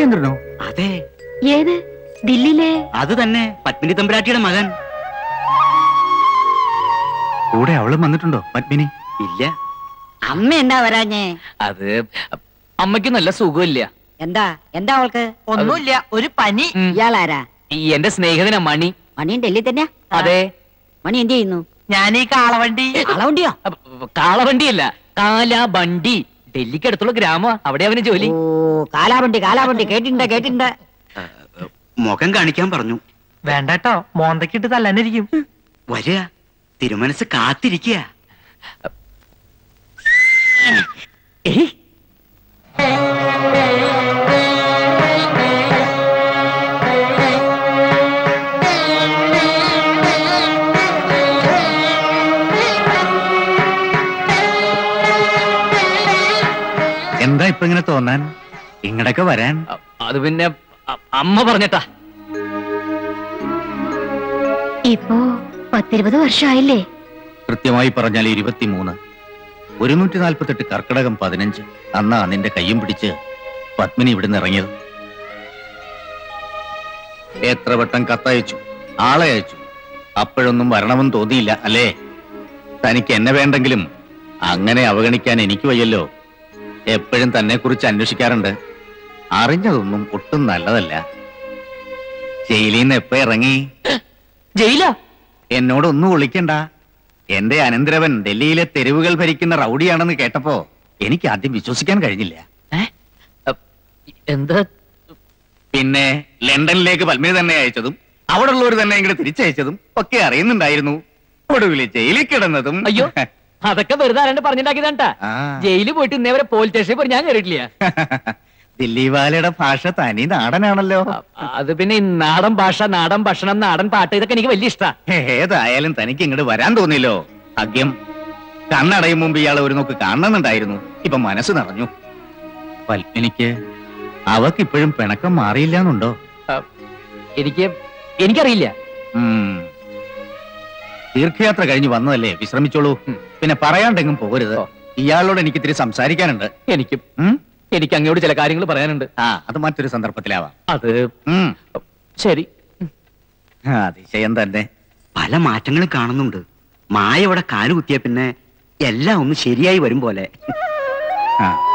രാജേന്ദ്രനോ അതെ ഏത് ദില്ലിയിലെ അത് തന്നെ പത്മിനി തമ്പുരാട്ടിയുടെ മകൻ കൂടെ അവളും വന്നിട്ടുണ്ടോ പത്മിനി ഇല്ല അമ്മ എന്താ വരാഞ്ഞേ അത് അമ്മയ്ക്ക് നല്ല സുഖമില്ല എന്താ എന്താ അവൾക്ക് ഒന്നുമില്ല ഒരു പനി ഉം. ഇയാളാരാ ഈ എന്റെ സ്നേഹിതനാ മണി മണിയും ഡൽഹി തന്നെയാ അതെ മണി എന്ത് ചെയ്യുന്നു ഞാൻ ഈ കാളവണ്ടി അളവണ്ടിയോ അപ്പ- കാളവണ്ടിയല്ല കാലാബണ്ടി ഡൽഹിക്ക് അടുത്തുള്ള ഗ്രാമ അവിടെ അവന് ജോലി ഓ കാലാവണ്ടി കാലാവണ്ടി കേട്ടിട്ടുണ്ട് കേട്ടിട്ടുണ്ട് മുഖം കാണിക്കാൻ പറഞ്ഞു വേണ്ടട്ടോ മോന്തക്കിട്ട് തല്ലാനിരിക്കും വരിക തിരുമനസ് കാത്തിരിക്കുക എന്താ ഇപ്പൊ ഇങ്ങനെ തോന്നാൻ ഇങ്ങടൊക്കെ വരാൻ അ- അത് പിന്നെ അ- അമ്മ പറഞ്ഞട്ടാ ഇപ്പോ പത്തിരുപത് വർഷമായില്ലേ കൃത്യമായി പറഞ്ഞാൽ ഇരുപത്തിമൂന്ന് ഒരുന്നൂറ്റി നാൽപ്പത്തെട്ട് കർക്കിടകം പതിനഞ്ച് അന്നാ നിന്റെ കയ്യും പിടിച്ച് പത്മിനി ഇവിടുന്ന് ഇറങ്ങിയത് എത്ര വട്ടം കത്തയച്ചു ആളെ അയച്ചു അപ്പോഴൊന്നും വരണമെന്ന് തോന്നിയില്ല അല്ലേ തനിക്ക് എന്നെ വേണ്ടെങ്കിലും അങ്ങനെ അവഗണിക്കാൻ എനിക്ക് വയ്യല്ലോ എപ്പോഴും തന്നെ കുറിച്ച് അന്വേഷിക്കാറുണ്ട് അറിഞ്ഞതൊന്നും ഒട്ടും നല്ലതല്ല ജയിലിൽ നിന്ന് എപ്പോ ഇറങ്ങി ജയിലാ എന്നോടൊന്നും ഒളിക്കണ്ട എന്റെ അനന്തരവൻ ഡൽഹിയിലെ തെരുവുകൾ ഭരിക്കുന്ന റൗഡിയാണെന്ന് കേട്ടപ്പോ എനിക്ക് ആദ്യം വിശ്വസിക്കാൻ കഴിഞ്ഞില്ല ഏ? അ, എന്താ പിന്നെ ലണ്ടനിലേക്ക് പത്മിനി തന്നെ അയച്ചതും അവിടെ ഉള്ളവർ തന്നെ ഇങ്ങോട്ട് തിരിച്ചയച്ചതും ഒക്കെ അറിയുന്നുണ്ടായിരുന്നു ഒടുവിൽ ജയിലിൽ കിടന്നതും അയ്യോ അതൊക്കെ വെറുതെ ആരാണ്ട് പറഞ്ഞിട്ടാക്കിയതാണ്ടാ ആ. ജയിലിൽ പോയിട്ട് ഇന്നേ വരെ പോലീസ് സ്റ്റേഷനിൽ പോയി ഞാൻ കയറിയിട്ടില്ല ദില്ലി വാലയുടെ ഭാഷ തനി നാടനാണല്ലോ അ- അത് പിന്നെ ഈ നാടൻ ഭാഷ നാടൻ ഭക്ഷണം നാടൻ പാട്ട് ഇതൊക്കെ എനിക്ക് വലിയ ഇഷ്ടാ ഏതായാലും തനിക്ക് ഇങ്ങോട്ട് വരാൻ തോന്നിയല്ലോ ഭാഗ്യം കണ്ണടയും മുമ്പ് ഇയാളെ ഒരു നോക്ക് കാണണമെന്നുണ്ടായിരുന്നു ഇപ്പൊ മനസ്സ് നിറഞ്ഞു പത്മിനിക്ക് അവക്ക് ഇപ്പോഴും പിണക്കം മാറിയില്ലാന്നുണ്ടോ എനിക്ക് എനിക്കറിയില്ല ഉം. തീർത്ഥയാത്ര കഴിഞ്ഞ് വന്നതല്ലേ വിശ്രമിച്ചോളൂ ഉം. പിന്നെ പറയാണ്ടെങ്കും പോകരുത് ഓ. ഇയാളോട് എനിക്ക് ഇത്തിരി സംസാരിക്കാനുണ്ട് എനിക്ക് ഉം? എനിക്ക് അങ്ങോട്ട് ചില കാര്യങ്ങൾ പറയാനുണ്ട് ആ അത് മറ്റൊരു സന്ദർഭത്തിലാവാം അത് ഉം. ശരി ആ, അതിശയം തന്നെ പല മാറ്റങ്ങളും കാണുന്നുണ്ട് മായ ഇവിടെ കാലുകുത്തിയ പിന്നെ എല്ലാം ഒന്ന് ശരിയായി വരും പോലെ ആ